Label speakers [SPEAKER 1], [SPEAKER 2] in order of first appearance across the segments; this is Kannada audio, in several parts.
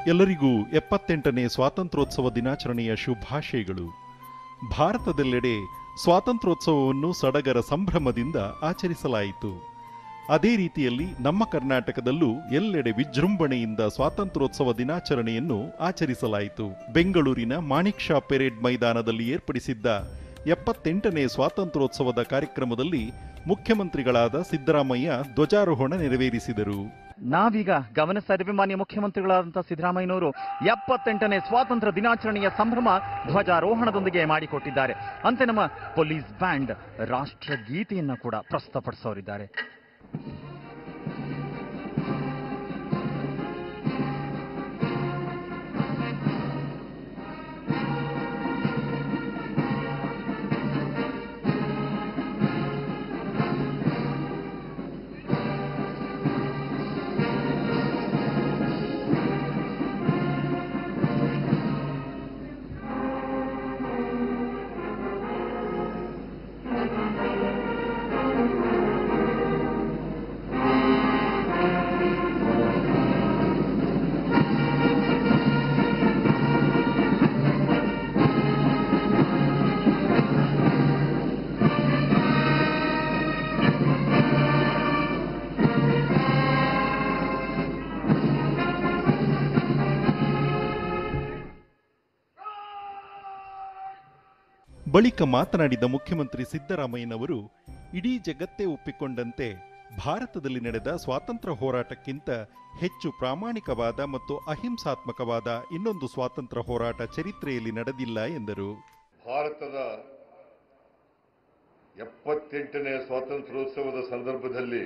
[SPEAKER 1] ಎಲ್ಲರಿಗೂ ಎಪ್ಪತ್ತೆಂಟನೇ ಸ್ವಾತಂತ್ರ್ಯೋತ್ಸವ ದಿನಾಚರಣೆಯ ಶುಭಾಶಯಗಳು ಭಾರತದೆಲ್ಲೆಡೆ ಸ್ವಾತಂತ್ರ್ಯೋತ್ಸವವನ್ನು ಸಡಗರ ಸಂಭ್ರಮದಿಂದ ಆಚರಿಸಲಾಯಿತು ಅದೇ ರೀತಿಯಲ್ಲಿ ನಮ್ಮ ಕರ್ನಾಟಕದಲ್ಲೂ ಎಲ್ಲೆಡೆ ವಿಜೃಂಭಣೆಯಿಂದ ಸ್ವಾತಂತ್ರ್ಯೋತ್ಸವ ದಿನಾಚರಣೆಯನ್ನು ಆಚರಿಸಲಾಯಿತು ಬೆಂಗಳೂರಿನ ಮಾಣಿಕ್ ಶಾ ಪೆರೇಡ್ ಮೈದಾನದಲ್ಲಿ ಏರ್ಪಡಿಸಿದ್ದ ಎಪ್ಪತ್ತೆಂಟನೇ ಸ್ವಾತಂತ್ರ್ಯೋತ್ಸವದ ಕಾರ್ಯಕ್ರಮದಲ್ಲಿ ಮುಖ್ಯಮಂತ್ರಿಗಳಾದ ಸಿದ್ದರಾಮಯ್ಯ ಧ್ವಜಾರೋಹಣ ನೆರವೇರಿಸಿದರು
[SPEAKER 2] ನಾವೀಗ ಗಮನಿಸ್ತಾ ಇದ್ದೀವಿ ಮಾನ್ಯ ಮುಖ್ಯಮಂತ್ರಿಗಳಾದಂತಹ ಸಿದ್ದರಾಮಯ್ಯನವರು ಎಪ್ಪತ್ತೆಂಟನೇ ಸ್ವಾತಂತ್ರ್ಯ ದಿನಾಚರಣೆಯ ಸಂಭ್ರಮ ಧ್ವಜಾರೋಹಣದೊಂದಿಗೆ ಮಾಡಿಕೊಟ್ಟಿದ್ದಾರೆ ಅಂತೆ ನಮ್ಮ ಪೊಲೀಸ್ ಬ್ಯಾಂಡ್ ರಾಷ್ಟ್ರಗೀತೆಯನ್ನ ಕೂಡ ಪ್ರಸ್ತುತಪಡಿಸೋರಿದ್ದಾರೆ
[SPEAKER 1] ಬಳಿಕ ಮಾತನಾಡಿದ ಮುಖ್ಯಮಂತ್ರಿ ಸಿದ್ದರಾಮಯ್ಯನವರು ಇಡೀ ಜಗತ್ತೇ ಒಪ್ಪಿಕೊಂಡಂತೆ ಭಾರತದಲ್ಲಿ ನಡೆದ ಸ್ವಾತಂತ್ರ್ಯ ಹೋರಾಟಕ್ಕಿಂತ ಹೆಚ್ಚು ಪ್ರಾಮಾಣಿಕವಾದ ಮತ್ತು ಅಹಿಂಸಾತ್ಮಕವಾದ ಇನ್ನೊಂದು ಸ್ವಾತಂತ್ರ್ಯ ಹೋರಾಟ ಚರಿತ್ರೆಯಲ್ಲಿ ನಡೆದಿಲ್ಲ ಎಂದರು
[SPEAKER 3] ಭಾರತದ ಎಪ್ಪತ್ತೆಂಟನೇ ಸ್ವಾತಂತ್ರ್ಯೋತ್ಸವದ ಸಂದರ್ಭದಲ್ಲಿ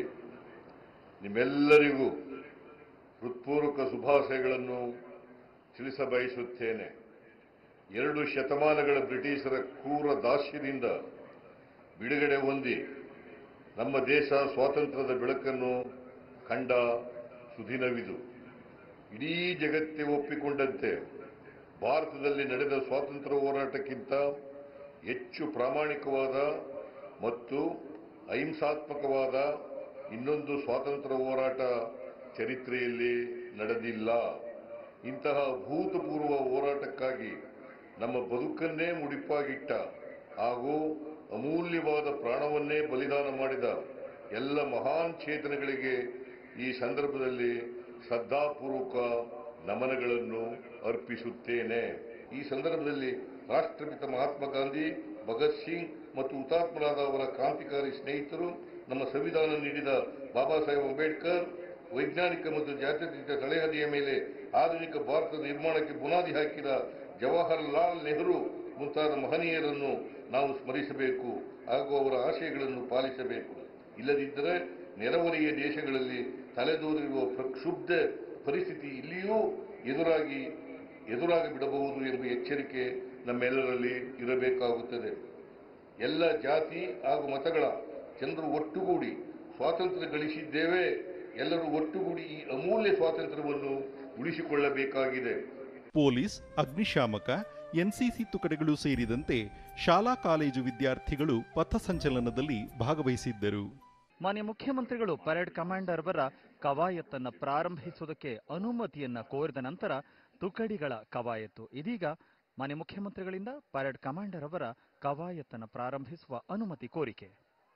[SPEAKER 3] ನಿಮ್ಮೆಲ್ಲರಿಗೂ ಹೃತ್ಪೂರ್ವಕ ಶುಭಾಶಯಗಳನ್ನು ತಿಳಿಸಬಯಸುತ್ತೇನೆ ಎರಡು ಶತಮಾನಗಳ ಬ್ರಿಟಿಷರ ಕ್ರೂರ ದಾಸ್ಯದಿಂದ ಬಿಡುಗಡೆ ಹೊಂದಿ ನಮ್ಮ ದೇಶ ಸ್ವಾತಂತ್ರ್ಯದ ಬೆಳಕನ್ನು ಕಂಡ ಸುದಿನವಿದು ಇಡೀ ಜಗತ್ತೇ ಒಪ್ಪಿಕೊಂಡಂತೆ ಭಾರತದಲ್ಲಿ ನಡೆದ ಸ್ವಾತಂತ್ರ್ಯ ಹೋರಾಟಕ್ಕಿಂತ ಹೆಚ್ಚು ಪ್ರಾಮಾಣಿಕವಾದ ಮತ್ತು ಅಹಿಂಸಾತ್ಮಕವಾದ ಇನ್ನೊಂದು ಸ್ವಾತಂತ್ರ್ಯ ಹೋರಾಟ ಚರಿತ್ರೆಯಲ್ಲಿ ನಡೆದಿಲ್ಲ ಇಂತಹ ಭೂತಪೂರ್ವ ಹೋರಾಟಕ್ಕಾಗಿ ನಮ್ಮ ಬದುಕನ್ನೇ ಮುಡಿಪಾಗಿಟ್ಟ ಹಾಗೂ ಅಮೂಲ್ಯವಾದ ಪ್ರಾಣವನ್ನೇ ಬಲಿದಾನ ಮಾಡಿದ ಎಲ್ಲ ಮಹಾನ್ ಚೇತನಗಳಿಗೆ ಈ ಸಂದರ್ಭದಲ್ಲಿ ಶ್ರದ್ಧಾಪೂರ್ವಕ ನಮನಗಳನ್ನು ಅರ್ಪಿಸುತ್ತೇನೆ ಈ ಸಂದರ್ಭದಲ್ಲಿ ರಾಷ್ಟ್ರಪಿತ ಮಹಾತ್ಮ ಗಾಂಧಿ ಭಗತ್ ಸಿಂಗ್ ಮತ್ತು ಹುತಾತ್ಮರಾದ ಅವರ ಕ್ರಾಂತಿಕಾರಿ ಸ್ನೇಹಿತರು ನಮ್ಮ ಸಂವಿಧಾನ ನೀಡಿದ ಬಾಬಾ ಸಾಹೇಬ್ ಅಂಬೇಡ್ಕರ್ ವೈಜ್ಞಾನಿಕ ಮತ್ತು ಜಾತ್ಯತೀತ ತಳೆಹದಿಯ ಮೇಲೆ ಆಧುನಿಕ ಭಾರತದ ನಿರ್ಮಾಣಕ್ಕೆ ಬುನಾದಿ ಹಾಕಿದ ಜವಾಹರಲಾಲ್ ನೆಹರು ಮುಂತಾದ ಮಹನೀಯರನ್ನು ನಾವು ಸ್ಮರಿಸಬೇಕು ಹಾಗೂ ಅವರ ಆಶಯಗಳನ್ನು ಪಾಲಿಸಬೇಕು ಇಲ್ಲದಿದ್ದರೆ ನೆರೆಹೊರೆಯ ದೇಶಗಳಲ್ಲಿ ತಲೆದೋರಿರುವ ಪ್ರಕ್ಷುಬ್ಧ ಪರಿಸ್ಥಿತಿ ಇಲ್ಲಿಯೂ ಎದುರಾಗಿ ಎದುರಾಗಿ ಬಿಡಬಹುದು ಎಂಬ ಎಚ್ಚರಿಕೆ ನಮ್ಮೆಲ್ಲರಲ್ಲಿ ಇರಬೇಕಾಗುತ್ತದೆ ಎಲ್ಲ ಜಾತಿ ಹಾಗೂ ಮತಗಳ ಜನರು ಒಟ್ಟುಗೂಡಿ ಸ್ವಾತಂತ್ರ್ಯ ಗಳಿಸಿದ್ದೇವೆ ಎಲ್ಲರೂ ಒಟ್ಟುಗೂಡಿ ಈ ಅಮೂಲ್ಯ ಸ್ವಾತಂತ್ರ್ಯವನ್ನು ಉಳಿಸಿಕೊಳ್ಳಬೇಕಾಗಿದೆ
[SPEAKER 1] ಪೊಲೀಸ್ ಅಗ್ನಿಶಾಮಕ ಎನ್ಸಿಸಿ ತುಕಡಿಗಳು ಸೇರಿದಂತೆ ಶಾಲಾ ಕಾಲೇಜು ವಿದ್ಯಾರ್ಥಿಗಳು ಪಥಸಂಚಲನದಲ್ಲಿ ಭಾಗವಹಿಸಿದ್ದರು
[SPEAKER 2] ಮಾನ್ಯ ಮುಖ್ಯಮಂತ್ರಿಗಳು ಪರೇಡ್ ಕಮಾಂಡರ್ ಅವರ ಕವಾಯತ್ತನ್ನ ಪ್ರಾರಂಭಿಸುವುದಕ್ಕೆ ಅನುಮತಿಯನ್ನ ಕೋರಿದ ನಂತರ ತುಕಡಿಗಳ ಕವಾಯತ್ತು ಇದೀಗ ಮಾನ್ಯ ಮುಖ್ಯಮಂತ್ರಿಗಳಿಂದ ಪರೇಡ್ ಕಮಾಂಡರ್ ಅವರ ಕವಾಯತ್ತನ್ನ ಪ್ರಾರಂಭಿಸುವ ಅನುಮತಿ ಕೋರಿಕೆ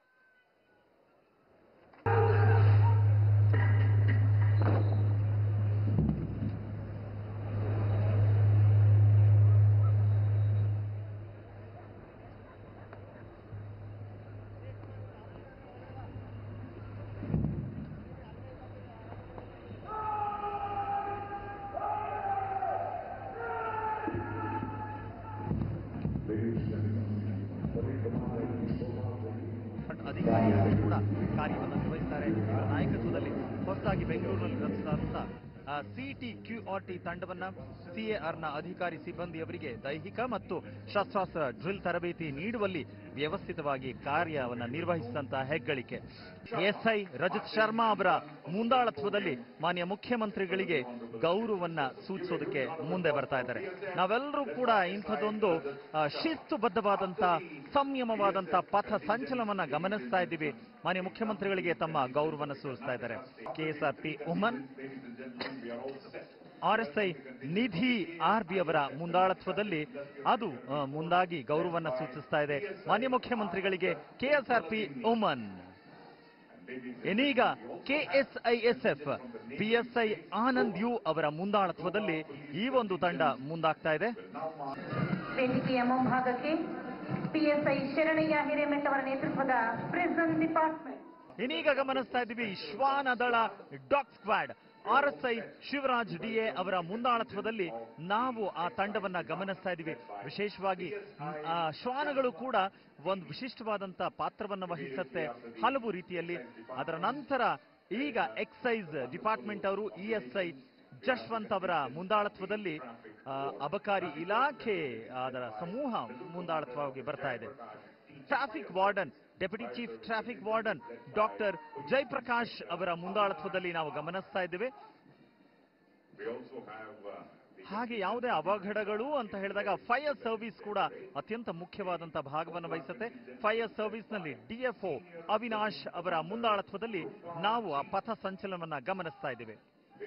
[SPEAKER 2] ಅಧಿಕಾರಿಗಳು ಕೂಡ ಕಾರ್ಯವನ್ನು ನಿರ್ವಹಿಸ್ತಾರೆ ಇವರ ನಾಯಕತ್ವದಲ್ಲಿ ಹೊಸದಾಗಿ ಬೆಂಗಳೂರಿನಲ್ಲಿ ರಚಿಸಲಾದಂತ ಸಿಟಿ ಕ್ಯೂ ಆರ್ ಟಿ ತಂಡವನ್ನ ಸಿಎಆರ್ ನ ಅಧಿಕಾರಿ ಸಿಬ್ಬಂದಿಯವರಿಗೆ ದೈಹಿಕ ಮತ್ತು ಶಸ್ತ್ರಾಸ್ತ್ರ ಡ್ರಿಲ್ ತರಬೇತಿ ನೀಡುವಲ್ಲಿ ವ್ಯವಸ್ಥಿತವಾಗಿ ಕಾರ್ಯವನ್ನ ನಿರ್ವಹಿಸಿದಂತಹ ಹೆಗ್ಗಳಿಕೆ ಎಸ್ಐ ರಜತ್ ಶರ್ಮಾ ಅವರ ಮುಂದಾಳತ್ವದಲ್ಲಿ ಮಾನ್ಯ ಮುಖ್ಯಮಂತ್ರಿಗಳಿಗೆ ಗೌರವವನ್ನ ಸೂಚಿಸೋದಕ್ಕೆ ಮುಂದೆ ಬರ್ತಾ ಇದ್ದಾರೆ ನಾವೆಲ್ಲರೂ ಕೂಡ ಇಂಥದ್ದೊಂದು ಆ, ಶಿಸ್ತುಬದ್ಧವಾದಂತ ಸಂಯಮವಾದಂತ ಪಥ ಸಂಚಲನವನ್ನ ಗಮನಿಸ್ತಾ ಇದ್ದೀವಿ ಮಾನ್ಯ ಮುಖ್ಯಮಂತ್ರಿಗಳಿಗೆ ತಮ್ಮ ಗೌರವವನ್ನು ಸೂಚಿಸ್ತಾ ಇದ್ದಾರೆ KSR P women R S I Nidhi R B ಅವರ ಮುಂದಾಳತ್ವದಲ್ಲಿ ಅದು ಆ, ಮುಂದಾಗಿ ಗೌರವವನ್ನು ಸೂಚಿಸ್ತಾ ಇದೆ ಮಾನ್ಯ ಮುಖ್ಯಮಂತ್ರಿಗಳಿಗೆ ಕೆಎಸ್ಆರ್ಪಿ ಓಮನ್ ಇನ್ನೀಗ ಕೆಎಸ್ಐಎಸ್ಎಫ್ ಪಿಎಸ್ಐ ಆನಂದ್ ಯು ಅವರ ಮುಂದಾಳತ್ವದಲ್ಲಿ ಈ ಒಂದು ತಂಡ ಮುಂದಾಗ್ತಾ ಇದೆ
[SPEAKER 4] ವೇದಿಕೆಯ ಮುಂಭಾಗಕ್ಕೆ ಪಿಎಸ್ಐ ಶರಣಯ್ಯ ಹಿರೇಮೆಟ್ ಅವರ ನೇತೃತ್ವದ ಪ್ರಿಸನ್ ಡಿಪಾರ್ಟ್ಮೆಂಟ್
[SPEAKER 2] ಇನ್ನೀಗ ಗಮನಿಸ್ತಾ ಇದ್ದೀವಿ ಶ್ವಾನದಳ dog squad R S I Shivaraj DA ಅವರ ಮುಂದಾಳತ್ವದಲ್ಲಿ ನಾವು ಆ ತಂಡವನ್ನ ಗಮನಿಸ್ತಾ ಇದ್ದೀವಿ ವಿಶೇಷವಾಗಿ ಮ್, ಆ ಶ್ವಾನಗಳು ಕೂಡ ಒಂದು ವಿಶಿಷ್ಟವಾದಂತ ಪಾತ್ರವನ್ನ ವಹಿಸುತ್ತೆ ಹಲವು ರೀತಿಯಲ್ಲಿ ಅದರ ನಂತರ ಈಗ ಎಕ್ಸೈಸ್ ಡಿಪಾರ್ಟ್ಮೆಂಟ್ ಅವರು ಇ ಎಸ್ ಐ ಜಶ್ವಂತ್ ಅವರ ಮುಂದಾಳತ್ವದಲ್ಲಿ ಆ, ಅಬಕಾರಿ ಇಲಾಖೆ ಅದರ ಸಮೂಹ ಮುಂದಾಳತ್ವವಾಗಿ ಬರ್ತಾ ಇದೆ traffic warden deputy chief traffic warden doctor Jayaprakash ಅವರ ಮುಂದಾಳತ್ವದಲ್ಲಿ ನಾವು ಗಮನಿಸ್ತಾ ಇದ್ದೇವೆ ಹಾಗೆ ಯಾವುದೇ ಅವಘಡಗಳು ಅಂತ ಹೇಳಿದಾಗ ಫೈರ್ ಸರ್ವಿಸ್ ಕೂಡ ಅತ್ಯಂತ ಮುಖ್ಯವಾದಂತಹ ಭಾಗವನ್ನು ವಹಿಸುತ್ತೆ ಫೈರ್ ಸರ್ವಿಸ್ ನಲ್ಲಿ ಡಿಎಫ್ಒ ಅವಿನಾಶ್ ಅವರ ಮುಂದಾಳತ್ವದಲ್ಲಿ ನಾವು ಆ ಪಥ ಸಂಚಲನವನ್ನ ಗಮನಿಸ್ತಾ ಇದ್ದೇವೆ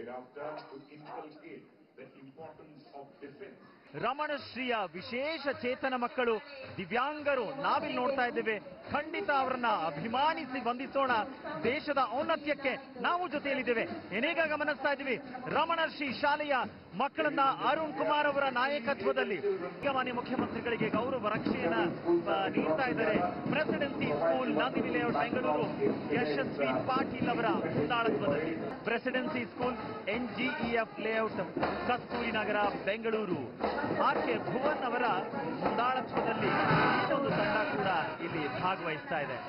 [SPEAKER 2] ರಮಣಶ್ರೀಯ ವಿಶೇಷ ಚೇತನ ಮಕ್ಕಳು ದಿವ್ಯಾಂಗರು ನಾವಿಲ್ಲಿ ನೋಡ್ತಾ ಇದ್ದೇವೆ ಖಂಡಿತ ಅವರನ್ನ ಅಭಿಮಾನಿಸಿ ವಂದಿಸೋಣ ದೇಶದ ಔನ್ನತ್ಯಕ್ಕೆ ನಾವು ಜೊತೆಯಲ್ಲಿದ್ದೇವೆ ಏನೀಗ ಗಮನಿಸ್ತಾ ಇದ್ದೀವಿ ರಮಣಶ್ರೀ ಶಾಲೆಯ ಮಕ್ಕಳನ್ನ ಅರುಣ್ ಕುಮಾರ್ ಅವರ ನಾಯಕತ್ವದಲ್ಲಿ ಈಗ ಮಾನ್ಯ ಮುಖ್ಯಮಂತ್ರಿಗಳಿಗೆ ಗೌರವ ರಕ್ಷೆಯನ್ನ ಆ, ನೀಡ್ತಾ ಇದ್ದಾರೆ presidency school Nandini layout Bengaluru Yashasvi Patil ಅವರ ಮುಂದಾಳತ್ವದಲ್ಲಿ presidency school NGEF layout Kasturi Nagar Bengaluru R K Bhuvan ಅವರ ಮುಂದಾಳತ್ವದಲ್ಲಿ ಈ ಒಂದು ತಂಡ ಕೂಡ ಇಲ್ಲಿ ಭಾಗವಹಿಸ್ತಾ ಇದೆ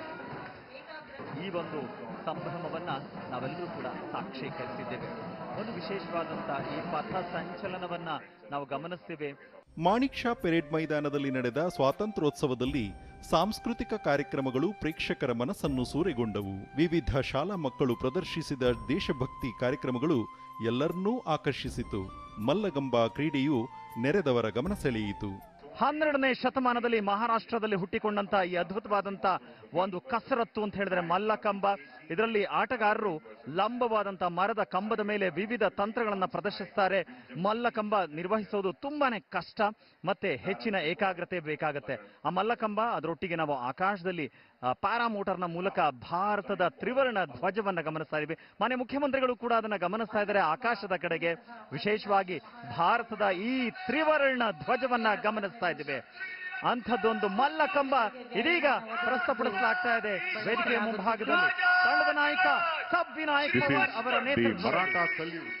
[SPEAKER 2] ಈ ಒಂದು ಸಂಭ್ರಮವನ್ನ ನಾವೆಲ್ಲರೂ ಕೂಡ ಸಾಕ್ಷೀಕರಿಸಿದ್ದೇವೆ ಒಂದು ವಿಶೇಷವಾದಂತಹ ಈ ಪಥ ಸಂಚಲನವನ್ನ ನಾವು ಗಮನಿಸ್ತೇವೆ
[SPEAKER 1] ಮಾಣಿಕ್ ಶಾ ಪೆರೇಡ್ ಮೈದಾನದಲ್ಲಿ ನಡೆದ ಸ್ವಾತಂತ್ರ್ಯೋತ್ಸವದಲ್ಲಿ ಸಾಂಸ್ಕೃತಿಕ ಕಾರ್ಯಕ್ರಮಗಳು ಪ್ರೇಕ್ಷಕರ ಮನಸ್ಸನ್ನು ಸೂರೆಗೊಂಡವು ವಿವಿಧ ಶಾಲಾ ಮಕ್ಕಳು ಪ್ರದರ್ಶಿಸಿದ ದೇಶಭಕ್ತಿ ಕಾರ್ಯಕ್ರಮಗಳು ಎಲ್ಲರನ್ನೂ ಆಕರ್ಷಿಸಿತು ಮಲ್ಲಗಂಬ ಕ್ರೀಡೆಯು ನೆರೆದವರ ಗಮನ ಸೆಳೆಯಿತು
[SPEAKER 2] ಹನ್ನೆರಡನೇ ಶತಮಾನದಲ್ಲಿ ಮಹಾರಾಷ್ಟ್ರದಲ್ಲಿ ಹುಟ್ಟಿಕೊಂಡಂತ ಈ ಅದ್ಭುತವಾದಂತ ಒಂದು ಕಸರತ್ತು ಅಂತ ಹೇಳಿದ್ರೆ ಮಲ್ಲಕಂಬ ಇದರಲ್ಲಿ ಆಟಗಾರರು ಲಂಬವಾದಂತ ಮರದ ಕಂಬದ ಮೇಲೆ ವಿವಿಧ ತಂತ್ರಗಳನ್ನ ಪ್ರದರ್ಶಿಸ್ತಾರೆ ಮಲ್ಲಕಂಬ ನಿರ್ವಹಿಸೋದು ತುಂಬಾನೇ ಕಷ್ಟ ಮತ್ತೆ ಹೆಚ್ಚಿನ ಏಕಾಗ್ರತೆ ಬೇಕಾಗತ್ತೆ ಆ ಮಲ್ಲಕಂಬ ಅದರೊಟ್ಟಿಗೆ ನಾವು ಆಕಾಶದಲ್ಲಿ ಪ್ಯಾರಾಮೋಟರ್ನ ಮೂಲಕ ಭಾರತದ ತ್ರಿವರ್ಣ ಧ್ವಜವನ್ನ ಗಮನಿಸ್ತಾ ಇದ್ದೀವಿ ಮಾನ್ಯ ಮುಖ್ಯಮಂತ್ರಿಗಳು ಕೂಡ ಅದನ್ನ ಗಮನಿಸ್ತಾ ಇದ್ದಾರೆ ಆಕಾಶದ ಕಡೆಗೆ ವಿಶೇಷವಾಗಿ ಭಾರತದ ಈ ತ್ರಿವರ್ಣ ಧ್ವಜವನ್ನ ಗಮನಿಸ್ತಾ ಇದ್ದೇವೆ ಅಂಥದ್ದೊಂದು ಮಲ್ಲಕಂಬ ಇದೀಗ ಪ್ರಸ್ತುತಪಡಿಸಲಾಗ್ತಾ ಇದೆ ವೇದಿಕೆಯ ಮುಂಭಾಗದಲ್ಲಿ ತಂಡದ ನಾಯಕ ಸಬ್ ವಿನಾಯಕ್
[SPEAKER 5] This is
[SPEAKER 2] ಪವಾರ್ ಅವರ
[SPEAKER 5] the
[SPEAKER 2] ನೇತೃತ್ವ
[SPEAKER 5] Maratha salute.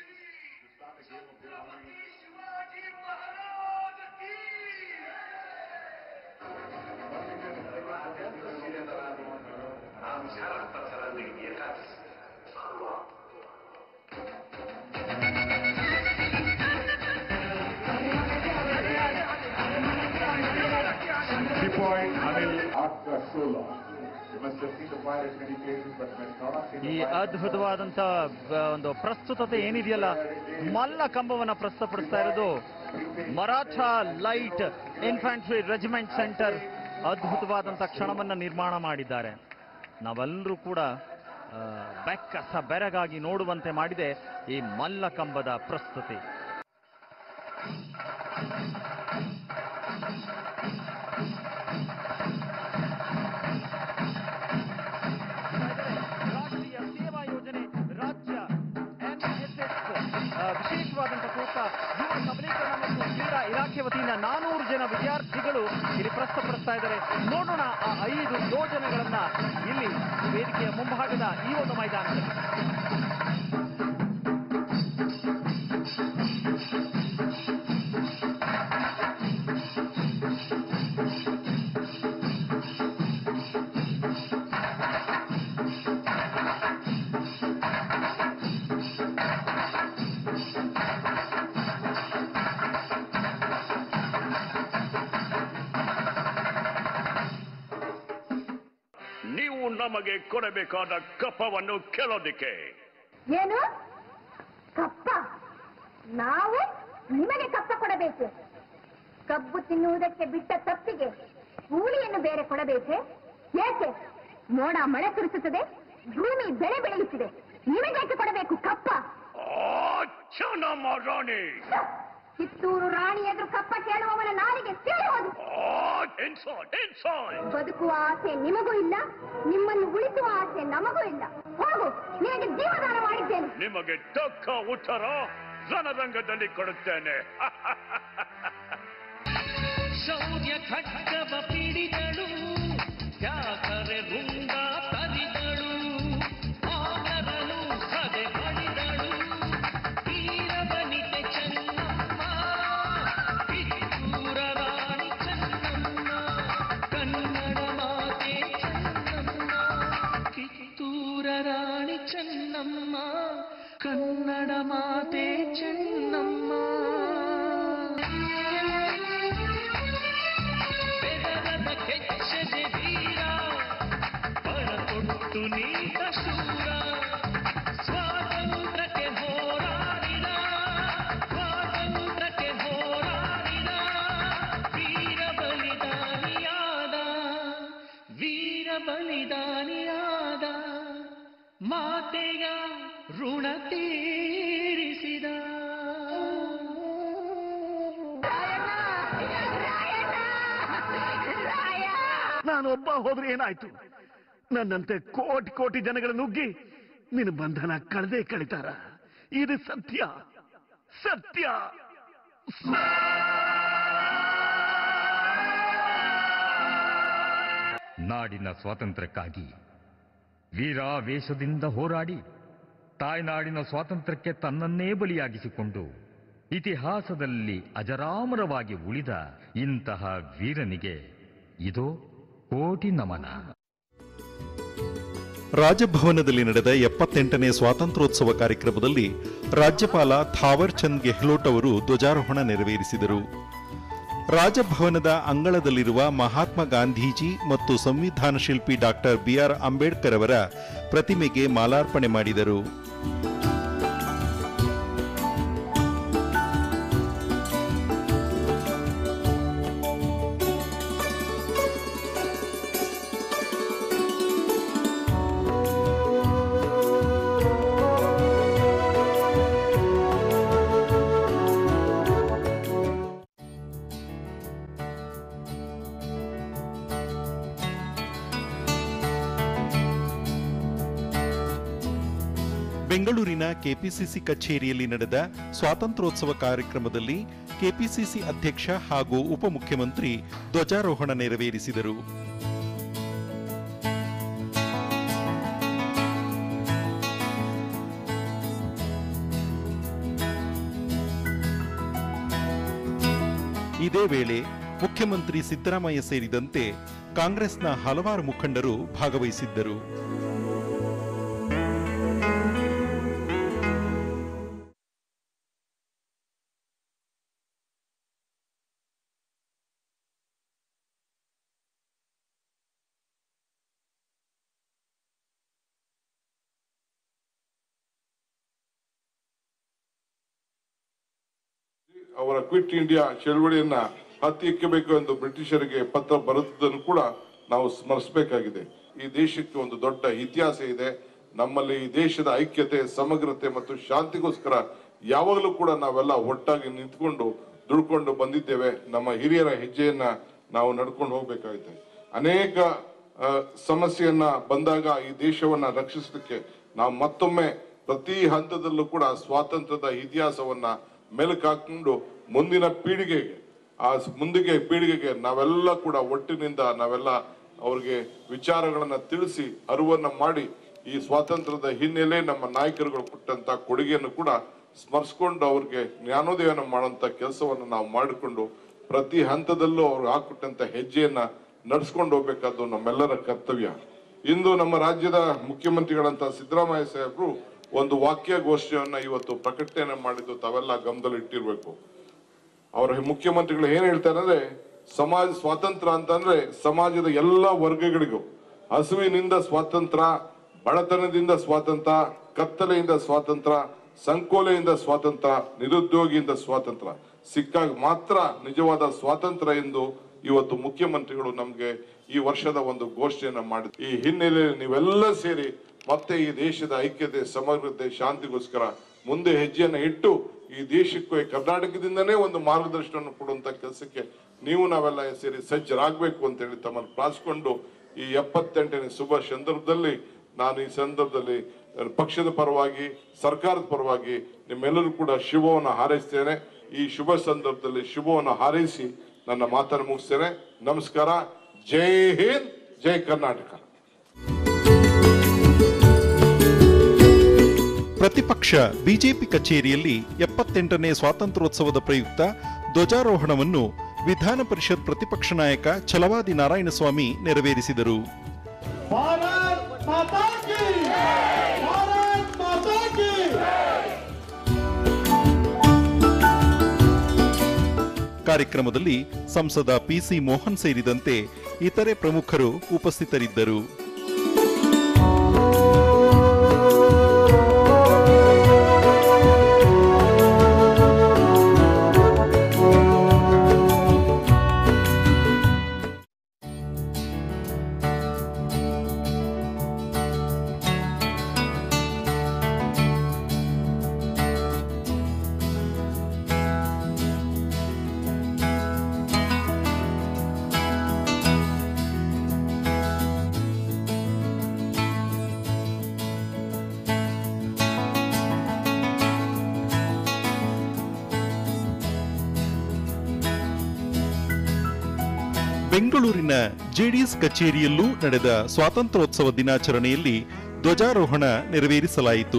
[SPEAKER 5] Sepoy Anil after so long. You must have seen the fire at many places, but must not have seen
[SPEAKER 2] ಈ
[SPEAKER 5] the fire.
[SPEAKER 2] ಅದ್ಭುತವಾದಂತ ಬ- ಒಂದು ಪ್ರಸ್ತುತತೆ ಏನಿದೆಯಲ್ಲ ಮಲ್ಲ ಕಂಬವನ್ನ ಪ್ರಸ್ತುತಪಡಿಸ್ತಾ ಇರೋದು Maratha light infantry regiment centre ಅದ್ಭುತವಾದಂತ ಕ್ಷಣವನ್ನ ನಿರ್ಮಾಣ ಮಾಡಿದ್ದಾರೆ ನಾವೆಲ್ಲರೂ ಕೂಡ ಆ, ಬೆಕ್ಕಸ ಬೆರಗಾಗಿ ನೋಡುವಂತೆ ಮಾಡಿದೆ ಈ ಮಲ್ಲ ಕಂಬದ ಪ್ರಸ್ತುತಿ ರಾಷ್ಟ್ರೀಯ ಸೇವಾ ಯೋಜನೆ ರಾಜ್ಯ ಎನ್ಎಸ್ಎಸ್ ವಿಶೇಷವಾದಂತಹ ಪ್ರೋತ್ಸಾಹ ಯುವ ಸಬಲೀಕರಣ ಮತ್ತು ಕ್ರೀಡಾ ಇಲಾಖೆ ವತಿಯಿಂದ ನಾನೂರು ಜನ ವಿದ್ಯಾರ್ಥಿಗಳು ಇಲ್ಲಿ ಪ್ರಸ್ತುತಪಡಿಸ್ತಾ ಇದ್ದಾರೆ ನೋಡೋಣ ಆ ಐದು ಯೋಜನೆಗಳನ್ನ ಇಲ್ಲಿ ವೇದಿಕೆಯ ಮುಂಭಾಗದ ಈ ಒಂದು ಮೈದಾನದಲ್ಲಿ
[SPEAKER 6] ನೀವು ನಮಗೆ ಕೊಡಬೇಕಾದ ಕಪ್ಪವನ್ನು ಕೇಳೋದಿಕ್ಕೆ
[SPEAKER 4] ಏನು ಕಪ್ಪ ನಾವು ನಿಮಗೆ ಕಪ್ಪ ಕೊಡಬೇಕು ಕಬ್ಬು ತಿನ್ನುವುದಕ್ಕೆ ಬಿಟ್ಟ ತಪ್ಪಿಗೆ ಕೂಲಿಯನ್ನು ಬೇರೆ ಕೊಡಬೇಕೆ ಏಕೆ ಮೋಡ ಮಳೆ ಸುರಿಸುತ್ತದೆ ಭೂಮಿ ಬೆಳೆ ಬೆಳೆಯುತ್ತಿದೆ ನಿಮಗೇಕೆ ಕೊಡಬೇಕು ಕಪ್ಪ
[SPEAKER 6] ಆ ಚೆನ್ನಮ್ಮ ರಾಣಿ
[SPEAKER 4] ಕಿತ್ತೂರು ರಾಣಿ ಎದುರು ಕಪ್ಪ ಕೇಳುವವನ ನಾಲಿಗೆ ಸೀಳಿ ಹೋದು
[SPEAKER 6] ಇನ್ಸಾಲ್ಟ್ ಇನ್ಸಾಲ್ಟ್
[SPEAKER 4] ಬದುಕುವ ಆಸೆ ನಿಮಗೂ ಇಲ್ಲ ನಿಮ್ಮನ್ನು ಉಳಿಸುವ ಆಸೆ ನಮಗೂ ಇಲ್ಲ ಹೋಗು ನಿನಗೆ ಜೀವದಾನ ಮಾಡಿದ್ದೇನೆ
[SPEAKER 6] ನಿಮಗೆ ತಕ್ಕ ಉತ್ತರ ರಣರಂಗದಲ್ಲಿ ಕೊಡುತ್ತೇನೆ
[SPEAKER 7] ಶೌರ್ಯ ಖಡ್ಗವ ಪಿಡಿದಳು ತ್ಯಾಗರೆ ರುಂಡ ತರಿದಳು ಆಗರನು ಸದೆ ಬಡಿದಳು ವೀರವನಿತೆ ಚೆನ್ನಮ್ಮ ಕಿತ್ತೂರ ರಾಣಿ ಚೆನ್ನಮ್ಮ ಕನ್ನಡ ಮಾತೆ ಚೆನ್ನಮ್ಮ ಕಿತ್ತೂರ ರಾಣಿ ಚೆನ್ನಮ್ಮ ಕನ್ನಡ ಮಾತೆ ಚೆನ್ನಮ್ಮ ಬೆದರದ ಕೆಚ್ಚದೆ ವೀರ ಪಣ ಕೊಟ್ಟು ನೀತ ಶೂರ ಸ್ವಾತಂತ್ರ್ಯಕ್ಕೆ ಹೋರಾಡಿದ ಸ್ವಾತಂತ್ರ್ಯಕ್ಕೆ ಹೋರಾಡಿದ ವೀರ ಬಲಿದಾನಿಯಾದ ವೀರ ಬಲಿದಾನಿಯಾದ ಮಾತೆಯ ಋಣ ತೀರಿಸಿದ
[SPEAKER 6] ನಾನೊಬ್ಬ ಹೋದ್ರೆ ಏನಾಯ್ತು ನನ್ನಂತೆ ಕೋಟಿ ಕೋಟಿ ಜನಗಳ ನುಗ್ಗಿ ನಿನ್ನ ಬಂಧನ ಕಳೆದೇ ಕಳಿತಾರ ಇದು ಸತ್ಯ ಸತ್ಯ
[SPEAKER 8] ನಾಡಿನ ಸ್ವಾತಂತ್ರ್ಯಕ್ಕಾಗಿ ವೀರಾವೇಶದಿಂದ ಹೋರಾಡಿ ತಾಯ್ನಾಡಿನ ಸ್ವಾತಂತ್ರ್ಯಕ್ಕೆ ತನ್ನನ್ನೇ ಬಲಿಯಾಗಿಸಿಕೊಂಡು ಇತಿಹಾಸದಲ್ಲಿ ಅಜರಾಮರವಾಗಿ ಉಳಿದ ಇಂತಹ ವೀರನಿಗೆ ಇದೋ ಕೋಟಿ ನಮನ
[SPEAKER 1] ರಾಜಭವನದಲ್ಲಿ ನಡೆದ ಎಪ್ಪತ್ತೆಂಟನೇ ಸ್ವಾತಂತ್ರ್ಯೋತ್ಸವ ಕಾರ್ಯಕ್ರಮದಲ್ಲಿ ರಾಜ್ಯಪಾಲ ಥಾವರ್ ಚಂದ್ ಗೆಹ್ಲೋಟ್ ಅವರು ಧ್ವಜಾರೋಹಣ ನೆರವೇರಿಸಿದರು ರಾಜಭವನದ ಅಂಗಳದಲ್ಲಿರುವ ಮಹಾತ್ಮ ಗಾಂಧೀಜಿ ಮತ್ತು ಸಂವಿಧಾನ ಶಿಲ್ಪಿ ಡಾಕ್ಟರ್ ಬಿಆರ್ ಅಂಬೇಡ್ಕರ್ ಅವರ ಪ್ರತಿಮೆಗೆ ಮಾಲಾರ್ಪಣೆ ಮಾಡಿದರು ಬೆಂಗಳೂರಿನ ಕೆಪಿಸಿಸಿ ಕಚೇರಿಯಲ್ಲಿ ನಡೆದ ಸ್ವಾತಂತ್ರ್ಯೋತ್ಸವ ಕಾರ್ಯಕ್ರಮದಲ್ಲಿ ಕೆಪಿಸಿಸಿ ಅಧ್ಯಕ್ಷ ಹಾಗೂ ಉಪಮುಖ್ಯಮಂತ್ರಿ ಧ್ವಜಾರೋಹಣ ನೆರವೇರಿಸಿದರು ಇದೇ ವೇಳೆ ಮುಖ್ಯಮಂತ್ರಿ ಸಿದ್ದರಾಮಯ್ಯ ಸೇರಿದಂತೆ ಕಾಂಗ್ರೆಸ್ನ ಹಲವಾರು ಮುಖಂಡರು ಭಾಗವಹಿಸಿದ್ದರು
[SPEAKER 5] ಅವರ ಕ್ವಿಟ್ ಇಂಡಿಯಾ ಚಳವಳಿಯನ್ನ ಹತ್ತಿಕ್ಕಬೇಕು ಎಂದು ಬ್ರಿಟಿಷರಿಗೆ ಪತ್ರ ಬರೆದನ್ನು ಕೂಡ ನಾವು ಸ್ಮರಿಸಬೇಕಾಗಿದೆ ಈ ದೇಶಕ್ಕೆ ಒಂದು ದೊಡ್ಡ ಇತಿಹಾಸ ಇದೆ ನಮ್ಮಲ್ಲಿ ಈ ದೇಶದ ಐಕ್ಯತೆ ಸಮಗ್ರತೆ ಮತ್ತು ಶಾಂತಿಗೋಸ್ಕರ ಯಾವಾಗಲೂ ಕೂಡ ನಾವೆಲ್ಲ ಒಟ್ಟಾಗಿ ನಿಂತ್ಕೊಂಡು ದುಡ್ಕೊಂಡು ಬಂದಿದ್ದೇವೆ ನಮ್ಮ ಹಿರಿಯರ ಹೆಜ್ಜೆಯನ್ನ ನಾವು ನಡ್ಕೊಂಡು ಹೋಗ್ಬೇಕಾಗಿದೆ ಅನೇಕ ಆ, ಸಮಸ್ಯೆಯನ್ನ ಬಂದಾಗ ಈ ದೇಶವನ್ನ ರಕ್ಷಿಸಲಿಕ್ಕೆ ನಾವು ಮತ್ತೊಮ್ಮೆ ಪ್ರತಿ ಹಂತದಲ್ಲೂ ಕೂಡ ಸ್ವಾತಂತ್ರ್ಯದ ಇತಿಹಾಸವನ್ನ ಮೆಲುಕು ಹಾಕೊಂಡು ಮುಂದಿನ ಪೀಳಿಗೆಗೆ ಆ ಸ್- ಮುಂದಿಗೆ ಪೀಳಿಗೆಗೆ ನಾವೆಲ್ಲ ಕೂಡ ಒಟ್ಟಿನಿಂದ ನಾವೆಲ್ಲ ಅವ್ರಿಗೆ ವಿಚಾರಗಳನ್ನ ತಿಳಿಸಿ ಅರಿವನ್ನ ಮಾಡಿ ಈ ಸ್ವಾತಂತ್ರ್ಯದ ಹಿನ್ನೆಲೆ ನಮ್ಮ ನಾಯಕರುಗಳು ಕೊಟ್ಟಂತ ಕೊಡುಗೆಯನ್ನು ಕೂಡ ಸ್ಮರಿಸ್ಕೊಂಡು ಅವ್ರಿಗೆ ಜ್ಞಾನೋದಯನ ಮಾಡುವಂತ ಕೆಲಸವನ್ನು ನಾವು ಮಾಡಿಕೊಂಡು ಪ್ರತಿ ಹಂತದಲ್ಲೂ ಅವ್ರು ಹಾಕೊಟ್ಟಂತ ಹೆಜ್ಜೆಯನ್ನ ನಡ್ಸ್ಕೊಂಡು ಹೋಗ್ಬೇಕಾದ್ದು ನಮ್ಮೆಲ್ಲರ ಕರ್ತವ್ಯ ಇಂದು ನಮ್ಮ ರಾಜ್ಯದ ಮುಖ್ಯಮಂತ್ರಿಗಳಂತ ಸಿದ್ದರಾಮಯ್ಯ ಸಾಹೇಬರು ಒಂದು ವಾಕ್ಯ ಗೋಷ್ಠಿಯನ್ನ ಇವತ್ತು ಪ್ರಕಟಣೆ ಮಾಡಿದ್ದು ತಾವೆಲ್ಲ ಗಮನದಲ್ಲಿ ಇಟ್ಟಿರ್ಬೇಕು ಅವರ ಮುಖ್ಯಮಂತ್ರಿಗಳು ಏನ್ ಹೇಳ್ತಾರೆ ಅಂದ್ರೆ ಸಮಾಜ ಸ್ವಾತಂತ್ರ್ಯ ಅಂತಂದ್ರೆ ಸಮಾಜದ ಎಲ್ಲ ವರ್ಗಗಳಿಗೂ ಹಸುವಿನಿಂದ ಸ್ವಾತಂತ್ರ್ಯ ಬಡತನದಿಂದ ಸ್ವಾತಂತ್ರ್ಯ ಕತ್ತಲೆಯಿಂದ ಸ್ವಾತಂತ್ರ್ಯ ಸಂಕೋಲೆಯಿಂದ ಸ್ವಾತಂತ್ರ್ಯ ನಿರುದ್ಯೋಗಿಯಿಂದ ಸ್ವಾತಂತ್ರ್ಯ ಸಿಕ್ಕಾಗ ಮಾತ್ರ ನಿಜವಾದ ಸ್ವಾತಂತ್ರ್ಯ ಎಂದು ಇವತ್ತು ಮುಖ್ಯಮಂತ್ರಿಗಳು ನಮ್ಗೆ ಈ ವರ್ಷದ ಒಂದು ಘೋಷಣೆಯನ್ನ ಮಾಡಿದ್ರು ಈ ಹಿನ್ನೆಲೆಯಲ್ಲಿ ನೀವೆಲ್ಲ ಸೇರಿ ಮತ್ತೆ ಈ ದೇಶದ ಐಕ್ಯತೆ ಸಮಗ್ರತೆ ಶಾಂತಿಗೋಸ್ಕರ ಮುಂದೆ ಹೆಜ್ಜೆಯನ್ನು ಇಟ್ಟು ಈ ದೇಶಕ್ಕೂ ಈ ಕರ್ನಾಟಕದಿಂದನೇ ಒಂದು ಮಾರ್ಗದರ್ಶನವನ್ನು ಕೊಡುವಂತ ಕೆಲಸಕ್ಕೆ ನೀವು ನಾವೆಲ್ಲ ಸೇರಿ ಸಜ್ಜರಾಗಬೇಕು ಅಂತ ಹೇಳಿ ತಮ್ಮನ್ನು ಪ್ರಾರ್ಥಿಸಿಕೊಂಡು ಈ ಎಪ್ಪತ್ತೆಂಟನೇ ಶುಭ ಸಂದರ್ಭದಲ್ಲಿ ನಾನು ಈ ಸಂದರ್ಭದಲ್ಲಿ ಅಹ್, ಪಕ್ಷದ ಪರವಾಗಿ ಸರ್ಕಾರದ ಪರವಾಗಿ ನಿಮ್ಮೆಲ್ಲರೂ ಕೂಡ ಶುಭವನ್ನು ಹಾರೈಸ್ತೇನೆ ಈ ಶುಭ ಸಂದರ್ಭದಲ್ಲಿ ಶುಭವನ್ನು ಹಾರೈಸಿ ನನ್ನ ಮಾತನ್ನು ಮುಗಿಸ್ತೇನೆ ನಮಸ್ಕಾರ ಜೈ ಹಿಂದ್ ಜೈ ಕರ್ನಾಟಕ
[SPEAKER 1] ಪ್ರತಿಪಕ್ಷ ಬಿಜೆಪಿ ಕಚೇರಿಯಲ್ಲಿ ಎಪ್ಪತ್ತೆಂಟನೇ ಸ್ವಾತಂತ್ರ್ಯೋತ್ಸವದ ಪ್ರಯುಕ್ತ ಧ್ವಜಾರೋಹಣವನ್ನು ವಿಧಾನ ಪರಿಷತ್ ಪ್ರತಿಪಕ್ಷ ನಾಯಕ ಛಲವಾದಿ ನಾರಾಯಣಸ್ವಾಮಿ ನೆರವೇರಿಸಿದರು ಕಾರ್ಯಕ್ರಮದಲ್ಲಿ ಸಂಸದ ಪಿಸಿ ಮೋಹನ್ ಸೇರಿದಂತೆ ಇತರೆ ಪ್ರಮುಖರು ಉಪಸ್ಥಿತರಿದ್ದರು ಬೆಂಗಳೂರಿನ ಜೆಡಿಎಸ್ ಕಚೇರಿಯಲ್ಲೂ ನಡೆದ ಸ್ವಾತಂತ್ರ್ಯೋತ್ಸವ ದಿನಾಚರಣೆಯಲ್ಲಿ ಧ್ವಜಾರೋಹಣ ನೆರವೇರಿಸಲಾಯಿತು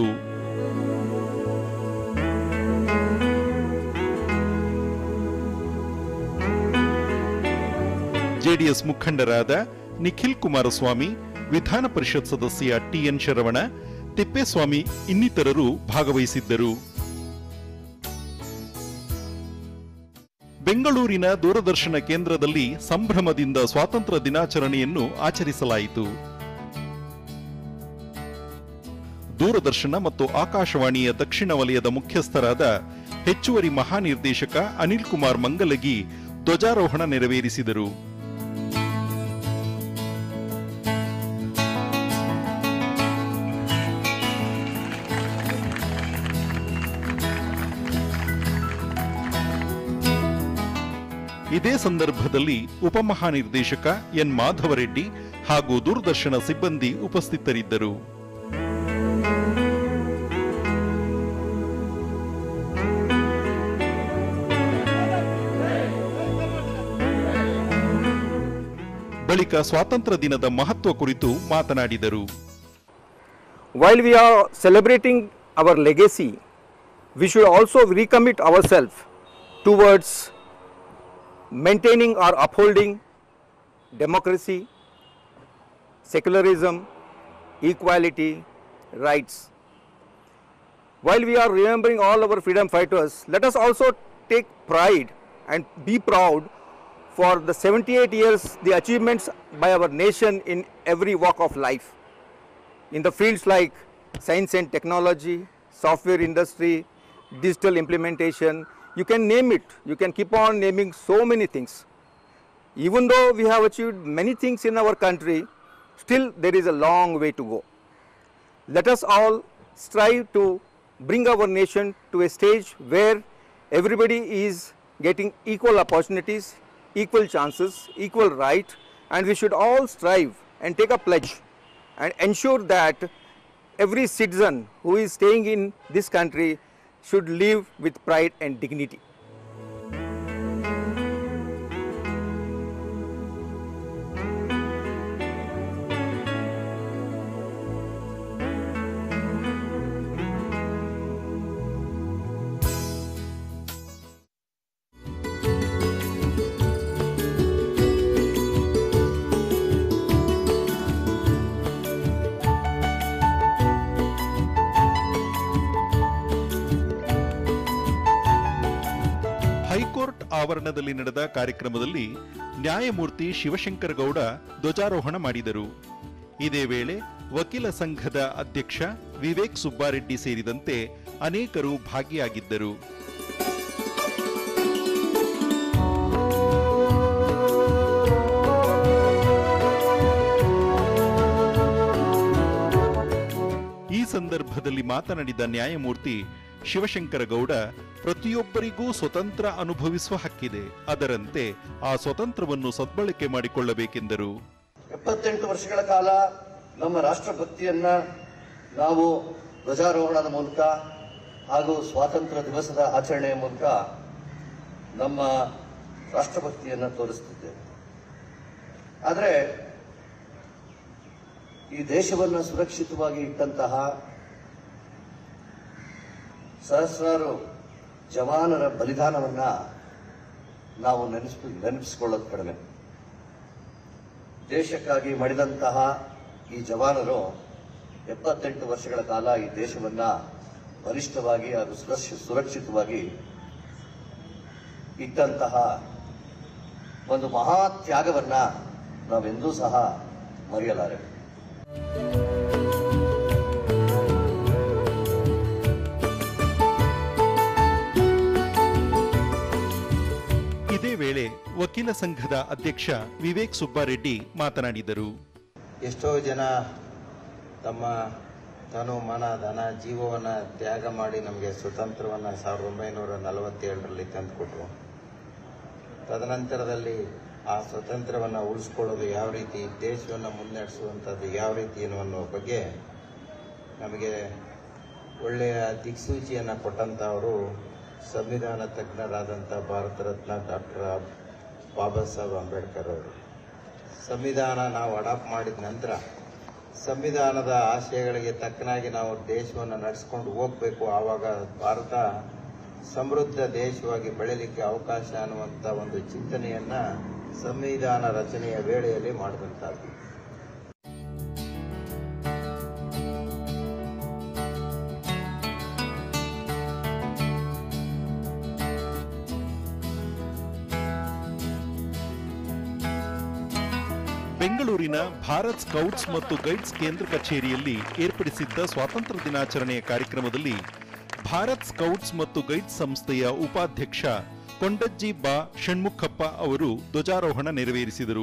[SPEAKER 1] ಜೆಡಿಎಸ್ ಮುಖಂಡರಾದ ನಿಖಿಲ್ ಕುಮಾರಸ್ವಾಮಿ ವಿಧಾನ ಪರಿಷತ್ ಸದಸ್ಯ ಟಿಎನ್ ಶರವಣ ತಿಪ್ಪೇಸ್ವಾಮಿ ಇನ್ನಿತರರು ಭಾಗವಹಿಸಿದ್ದರು ಬೆಂಗಳೂರಿನ ದೂರದರ್ಶನ ಕೇಂದ್ರದಲ್ಲಿ ಸಂಭ್ರಮದಿಂದ ಸ್ವಾತಂತ್ರ್ಯ ದಿನಾಚರಣೆಯನ್ನು ಆಚರಿಸಲಾಯಿತು ದೂರದರ್ಶನ ಮತ್ತು ಆಕಾಶವಾಣಿಯ ದಕ್ಷಿಣ ವಲಯದ ಮುಖ್ಯಸ್ಥರಾದ ಹೆಚ್ಚುವರಿ ಮಹಾನಿರ್ದೇಶಕ ಅನಿಲ್ ಕುಮಾರ್ ಮಂಗಲಗಿ ಧ್ವಜಾರೋಹಣ ನೆರವೇರಿಸಿದರು ಇದೇ ಸಂದರ್ಭದಲ್ಲಿ ಉಪಮಹಾನಿರ್ದೇಶಕ ಎನ್ ಮಾಧವರೆಡ್ಡಿ ಹಾಗೂ ದೂರದರ್ಶನ ಸಿಬ್ಬಂದಿ ಉಪಸ್ಥಿತರಿದ್ದರು ಬಳಿಕ ಸ್ವಾತಂತ್ರ್ಯ ದಿನದ ಮಹತ್ವ ಕುರಿತು ಮಾತನಾಡಿದರು
[SPEAKER 9] while we are celebrating our legacy, we should also recommit ourselves towards maintaining or upholding democracy, secularism, equality, rights. While we are remembering all our freedom fighters, let us also take pride and be proud for the 78 years, the achievements by our nation in every walk of life in the fields like science and technology, software industry, digital implementation, you can name it. You can keep on naming so many things. Even though we have achieved many things in our country, still there is a long way to go. Let us all strive to bring our nation to a stage where everybody is getting equal opportunities, equal chances, equal right, and we should all strive and take a pledge and ensure that every citizen who is staying in this country should live with pride and dignity.
[SPEAKER 1] High court ಆವರಣದಲ್ಲಿ ನಡೆದ ಕಾರ್ಯಕ್ರಮದಲ್ಲಿ ನ್ಯಾಯಮೂರ್ತಿ ಶಿವಶಂಕರ ಗೌಡ ಧ್ವಜಾರೋಹಣ ಮಾಡಿದರು ಇದೇ ವೇಳೆ ವಕೀಲ ಸಂಘದ ಅಧ್ಯಕ್ಷ ವಿವೇಕ್ ಸುಬ್ಬಾರೆಡ್ಡಿ ಸೇರಿದಂತೆ ಅನೇಕರು ಭಾಗಿಯಾಗಿದ್ದರು ಈ ಸಂದರ್ಭದಲ್ಲಿ ಮಾತನಾಡಿದ ನ್ಯಾಯಮೂರ್ತಿ ಶಿವಶಂಕರ ಗೌಡ ಪ್ರತಿಯೊಬ್ಬರಿಗೂ ಸ್ವತಂತ್ರ ಅನುಭವಿಸುವ ಹಕ್ಕಿದೆ ಅದರಂತೆ ಆ ಸ್ವತಂತ್ರವನ್ನು ಸದ್ಬಳಕೆ ಮಾಡಿಕೊಳ್ಳಬೇಕೆಂದರು
[SPEAKER 10] ಎಪ್ಪತ್ತೆಂಟು ವರ್ಷಗಳ ಕಾಲ ನಮ್ಮ ರಾಷ್ಟ್ರಭಕ್ತಿಯನ್ನ ನಾವು ಧ್ವಜಾರೋಹಣದ ಮೂಲಕ ಹಾಗೂ ಸ್ವಾತಂತ್ರ್ಯ ದಿವಸದ ಆಚರಣೆಯ ಮೂಲಕ ನಮ್ಮ ರಾಷ್ಟ್ರಭಕ್ತಿಯನ್ನ ತೋರಿಸುತ್ತಿದ್ದೇವೆ ಆದರೆ ಈ ದೇಶವನ್ನು ಸುರಕ್ಷಿತವಾಗಿ ಇಟ್ಟಂತಹ ಸಹಸ್ರಾರು ಜವಾನರ ಬಲಿದಾನವನ್ನ ನಾವು ನೆನೆಸ್ತು ನೆನಪಿಸಿಕೊಳ್ಳೋದು ಕಡಿಮೆ ದೇಶಕ್ಕಾಗಿ ಮಡಿದಂತಹ ಈ ಜವಾನರು ಎಪ್ಪತ್ತೆಂಟು ವರ್ಷಗಳ ಕಾಲ ಈ ದೇಶವನ್ನ ಬಲಿಷ್ಠವಾಗಿ ಹಾಗೂ ಸುರಕ್ಷ ಸುರಕ್ಷಿತವಾಗಿ ಇಟ್ಟಂತಹ ಒಂದು ಮಹಾ ತ್ಯಾಗವನ್ನ ನಾವೆಂದೂ ಸಹ ಮರೆಯಲಾರೆ
[SPEAKER 1] ಇದೇ ವೇಳೆ ವಕೀಲ ಸಂಘದ ಅಧ್ಯಕ್ಷ ವಿವೇಕ್ ಸುಬ್ಬಾರೆಡ್ಡಿ ಮಾತನಾಡಿದರು
[SPEAKER 11] ಎಷ್ಟೋ ಜನ ತಮ್ಮ ತನು ಮನ ಧನ ಜೀವವನ್ನು ತ್ಯಾಗ ಮಾಡಿ ನಮಗೆ ಸ್ವತಂತ್ರವನ್ನು ಸಾವಿರದ ಒಂಬೈನೂರ ನಲವತ್ತೇಳರಲ್ಲಿ ತಂದುಕೊಟ್ರು ತದನಂತರದಲ್ಲಿ ಆ ಸ್ವತಂತ್ರವನ್ನು ಉಳಿಸ್ಕೊಳ್ಳೋದು ಯಾವ ರೀತಿ ದೇಶವನ್ನು ಮುನ್ನಡೆಸುವಂಥದ್ದು ಯಾವ ರೀತಿ ಅನ್ನುವ ಬಗ್ಗೆ ನಮಗೆ ಒಳ್ಳೆಯ ದಿಕ್ಸೂಚಿಯನ್ನು ಕೊಟ್ಟಂಥವರು ಸಂವಿಧಾನ ತಜ್ಞರಾದಂಥ ಭಾರತ ರತ್ನ ಡಾಕ್ಟರ್ ಬಾಬಾ ಸಾಹೇಬ್ ಅಂಬೇಡ್ಕರ್ ಅವರು ಸಂವಿಧಾನ ನಾವು ಅಡಾಪ್ಟ್ ಮಾಡಿದ ನಂತರ ಸಂವಿಧಾನದ ಆಶಯಗಳಿಗೆ ತಕ್ಕನಾಗಿ ನಾವು ದೇಶವನ್ನು ನಡೆಸ್ಕೊಂಡು ಹೋಗಬೇಕು ಆವಾಗ ಭಾರತ ಸಮೃದ್ಧ ದೇಶವಾಗಿ ಬೆಳೆಯಲಿಕ್ಕೆ ಅವಕಾಶ ಅನ್ನುವಂಥ ಒಂದು ಚಿಂತನೆಯನ್ನ ಸಂವಿಧಾನ ರಚನೆಯ ವೇಳೆಯಲ್ಲಿ ಮಾಡಿದಂಥದ್ದು
[SPEAKER 1] ಬೆಂಗಳೂರಿನ ಭಾರತ್ ಸ್ಕೌಟ್ಸ್ ಮತ್ತು ಗೈಡ್ಸ್ ಕೇಂದ್ರ ಕಚೇರಿಯಲ್ಲಿ ಏರ್ಪಡಿಸಿದ್ದ ಸ್ವಾತಂತ್ರ್ಯ ದಿನಾಚರಣೆಯ ಕಾರ್ಯಕ್ರಮದಲ್ಲಿ ಭಾರತ್ ಸ್ಕೌಟ್ಸ್ ಮತ್ತು ಗೈಡ್ಸ್ ಸಂಸ್ಥೆಯ ಉಪಾಧ್ಯಕ್ಷ ಕೊಂಡಜ್ಜಿ ಬಾ ಷಣ್ಮುಖಪ್ಪ ಅವರು ಧ್ವಜಾರೋಹಣ ನೆರವೇರಿಸಿದರು